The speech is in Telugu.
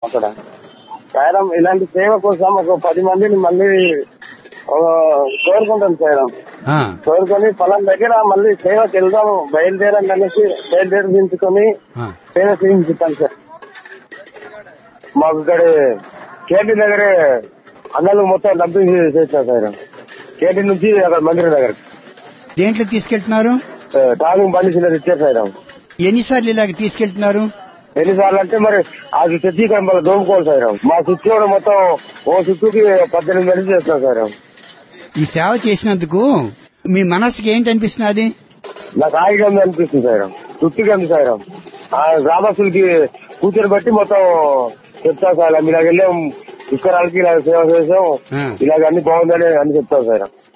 అక్కడ సాయిరామ్ ఇలాంటి సేవ కోసం ఒక పది మందిని మళ్ళీ ఆ, కోరుకుంటాను సాయిరామ్ ఆ, కోరుకొని పొలం దగ్గర మళ్ళీ సేవకి వెళ్దాం బయలుదేరండి అనేసి బయలుదేరించుకొని ఆ. సేవ చేయించుతాను సార్ మాకు ఇక్కడ కేటీ దగ్గరే అన్నలు మొత్తం డబ్బు చేస్తాను సార్ కేటీ నుంచి అక్కడ మందిరం దగ్గర దేంట్లో తీసుకెళ్తున్నారు టాగింగ్ బండి చిన్నది ఇచ్చారు సార్ ఎన్నిసార్లు ఇలాగ తీసుకెళ్తున్నారు ఎన్నిసార్లు అంటే మరి అది తెచ్చి ఇక్కడ మళ్ళీ దోముకోవాలి సార్ మా చుట్టూ కూడా మొత్తం ఓ చుట్టూకి పద్దెనిమిది మంది చేస్తాం సార్ ఈ సేవ చేసినందుకు మీ మనసుకి ఏంటి అనిపిస్తున్నది నాకు హాయిగా ఉంది అనిపిస్తుంది సార్ తృప్తిగా ఉంది సార్ ఆ గ్రామస్తులకి కూర్చొని బట్టి మొత్తం చెప్తాం సార్ ఇలాగ వెళ్ళాం ఇక్కడ వాళ్ళకి ఇలా సేవ చేసాం ఆ. ఇలాగ అన్ని బాగుందని అని చెప్తాం సార్